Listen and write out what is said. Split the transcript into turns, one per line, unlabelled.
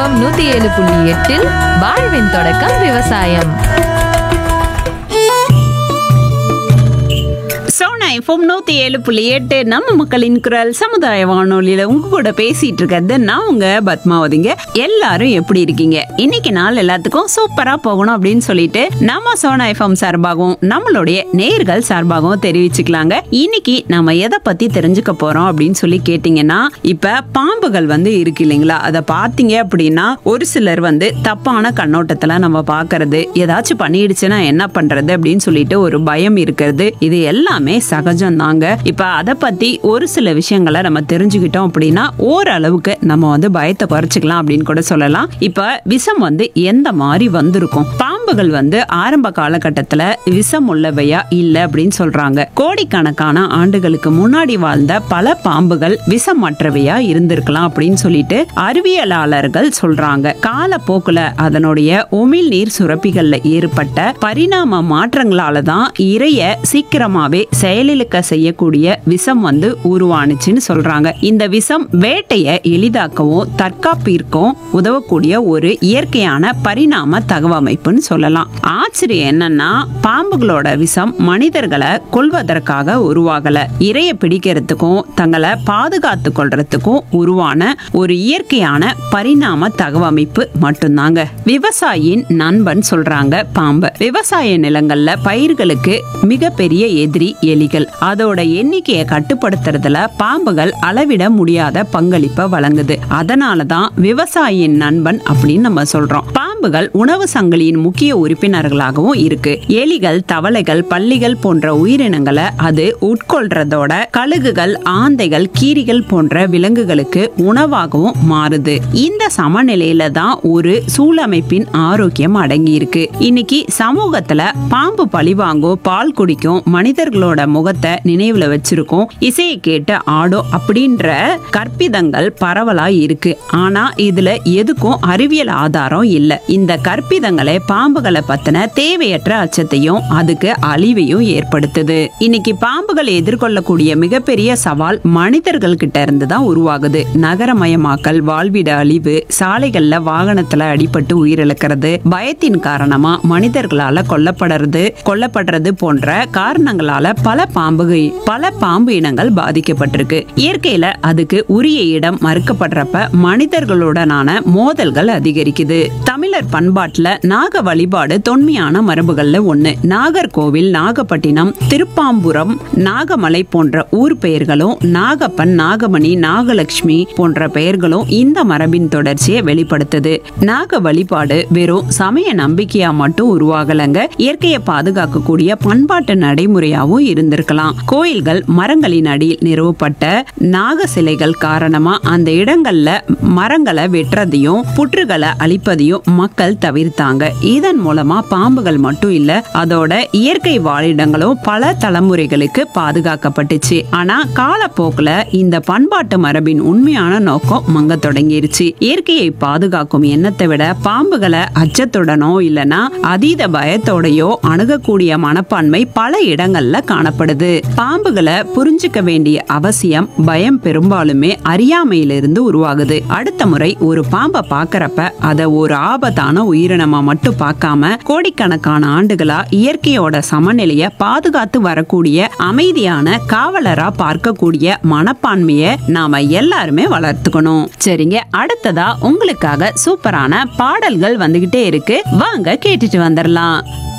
FM நூத்தி ஏழு புள்ளி எட்டில் வாழ்வின் தொடக்கம் விவசாயம்
சோனா எஃப்எம் நூத்தி ஏழு புள்ளி எட்டு நம்ம மக்களின் குரல் சமுதாய வானொலியில உங்க கூட பேசிட்டு இருக்கிறது நான் உங்க பத்மாவதிங்க எல்லாரும் எப்படி இருக்கீங்க இன்னைக்கு நாள் எல்லாத்துக்கும் சூப்பரா போகணும் அப்படின்னு சொல்லிட்டு நம்ம சோனா எஃப்எம் சார்பாகவும் நம்மளுடைய நேர்கள் சார்பாகவும் தெரிவிச்சுக்கலாங்க இன்னைக்கு நம்ம எதை பத்தி தெரிஞ்சுக்க போறோம் அப்படின்னு சொல்லி கேட்டீங்கன்னா இப்ப பாம்புகள் வந்து இருக்கு இல்லைங்களா அதை பார்த்தீங்க அப்படின்னா ஒரு சிலர் வந்து தப்பான கண்ணோட்டத்துல நம்ம பார்க்கறது ஏதாச்சும் பண்ணிடுச்சுன்னா என்ன பண்றது அப்படின்னு சொல்லிட்டு ஒரு பயம் இருக்கிறது இது எல்லாமே சகஜம் தாங்க இப்ப அதை பத்தி ஒரு சில விஷயங்களை நம்ம தெரிஞ்சுக்கிட்டோம் அப்படின்னா ஓரளவுக்கு நம்ம வந்து பயத்தை குறைச்சிக்கலாம் அப்படின்னு கூட சொல்லலாம் இப்ப விஷம் வந்து எந்த மாதிரி வந்திருக்கும் பாம்புகள் வந்து ஆரம்ப காலகட்டத்துல விஷம் உள்ளவையா இல்ல அப்படின்னு சொல்றாங்க கோடிக்கணக்கான ஆண்டுகளுக்கு முன்னாடி வாழ்ந்த பல பாம்புகள் விஷமற்றவையா இருந்திருக்கலாம் அப்படின்னு சொல்லிட்டு அறிவியலாளர்கள் சொல்றாங்க காலப்போக்குல அதனுடைய உமிழ்நீர் சுரப்பிகள்ல ஏற்பட்ட பரிணாம மாற்றங்களால தான் இறைய சீக்கிரமாவே செயலிழக்க செய்யக்கூடிய விஷம் வந்து உருவானுச்சுன்னு சொல்றாங்க இந்த விஷம் வேட்டைய எளிதாக்கவும் தற்காப்பிற்கும் உதவக்கூடிய ஒரு இயற்கையான பரிணாம தகவமைப்புன்னு சொல்லலாம் ஆச்சரியம் என்னன்னா பாம்புகளோட விஷம் மனிதர்களை கொல்வதற்காக உருவாகல இரைய பிடிக்கிறதுக்கும் தங்களை பாதுகாத்து கொள்றதுக்கும் உருவான ஒரு இயற்கையான பரிணாம தகவமைப்பு மட்டும்தாங்க விவசாயியின் நண்பன் சொல்றாங்க பாம்பு விவசாய நிலங்கள்ல பயிர்களுக்கு மிகப்பெரிய எதிரி எலிகள் அதோட எண்ணிக்கையை கட்டுப்படுத்துறதுல பாம்புகள் அளவிட முடியாத பங்களிப்பை வழங்குது அதனாலதான் விவசாயியின் நண்பன் அப்படின்னு நம்ம சொல்றோம் பாம்புகள் உணவு சங்கிலியின் முக்கிய உறுப்பினர்களாகவும் இருக்கு எலிகள் தவளைகள் பல்லிகள் போன்ற உயிரினங்களை அது உட்கொள்றதோட கழுகுகள் ஆந்தைகள் கீரிகள் போன்ற விலங்குகளுக்கு உணவாகவும் மாறுது இந்த சமநிலையில தான் ஒரு சூழமைப்பின் ஆரோக்கியம் அடங்கி இருக்கு இன்னைக்கு சமூகத்துல பாம்பு பழிவாங்கும் பால் குடிக்கும் மனிதர்களோட முகத்தை நினைவுல வச்சிருக்கோம் இசையை கேட்டு ஆடும் அப்படின்ற கற்பிதங்கள் பரவலா இருக்கு ஆனா இதுல எதுக்கும் அறிவியல் ஆதாரம் இல்ல இந்த கற்பிதங்களை பாம்புகளை பத்தின தேவையற்ற அச்சத்தையும் அதுக்கு அழிவையும் ஏற்படுத்துது இன்னைக்கு பாம்புகள் எதிர்கொள்ளக்கூடிய மிகப்பெரிய சவால் மனிதர்கள் கிட்ட இருந்து தான் உருவாகுது நகரமயமாக்கல் வாழ்விட அழிவு சாலைகள்ல வாகனத்துல அடிபட்டு உயிரிழக்கிறது பயத்தின் காரணமா மனிதர்களால கொல்லப்படுறது கொல்லப்படுறது போன்ற காரணங்களால பல பாம்புகள் பல பாம்பு இனங்கள் பாதிக்கப்பட்டிருக்கு இயற்கையில அதுக்கு உரிய இடம் மறுக்கப்படுறப்ப மனிதர்களுடனான மோதல்கள் அதிகரிக்குது தமிழர் பண்பாட்டுல நாக வழிபாடு தொன்மையான மரபுகள்ல ஒண்ணு நாகர்கோவில் நாகப்பட்டினம் திருப்பாம்புரம் நாகமலை போன்ற ஊர் பெயர்களும் நாகப்பன் நாகமணி நாகலட்சுமி போன்ற பெயர்களும் இந்த மரபின் தொடர்ச்சியை வெளிப்படுத்துது நாக வழிபாடு வெறும் சமய நம்பிக்கையா மட்டும் உருவாகலங்க இயற்கையை பாதுகாக்கக்கூடிய பண்பாட்டு நடைமுறையாவும் இருந்திருக்கலாம் கோயில்கள் மரங்களின் அடியில் நிறுவப்பட்ட நாக சிலைகள் காரணமா அந்த இடங்கள்ல மரங்களை வெட்டுறதையும் புற்றுகளை அழிப்பதையும் மக்கள் தவிர்த்தாங்க இதன் மூலமா பாம்புகள் மட்டும் இல்ல அதோட இயற்கை வாழிடங்களும் பல தலைமுறைகளுக்கு பாதுகாக்கப்பட்டுச்சு ஆனா காலப்போக்குல இந்த பண்பாட்டு மரபின் உண்மையான நோக்கம் மங்க தொடங்கிருச்சு இயற்கையை பாதுகாக்கும் எண்ணத்தை விட பாம்புகளை அச்சத்துடனோ இல்லனா அதீத பயத்தோடையோ அணுகக்கூடிய மனப்பான்மை பல இடங்கள்ல காணப்படுது பாம்புகளை புரிஞ்சுக்க வேண்டிய அவசியம் பயம் பெரும்பாலுமே அறியாமையிலிருந்து உருவாகுது அடுத்த முறை ஒரு பாம்பை பார்க்கறப்ப அதை ஒரு ஆபத்தான உயிரினமா மட்டும் பார்க்காம கோடிக்கணக்கான ஆண்டுகளா இயற்கையோட சமநிலைய பாதுகாத்து வரக்கூடிய அமைதியான காவலரா பார்க்கக்கூடிய மனப்பான்மைய நாம எல்லாருமே வளர்த்துக்கணும் சரிங்க அடுத்ததா உங்களுக்காக சூப்பரான பாடல்கள் வந்துகிட்டே இருக்கு வாங்க கேட்டுட்டு வந்துடலாம்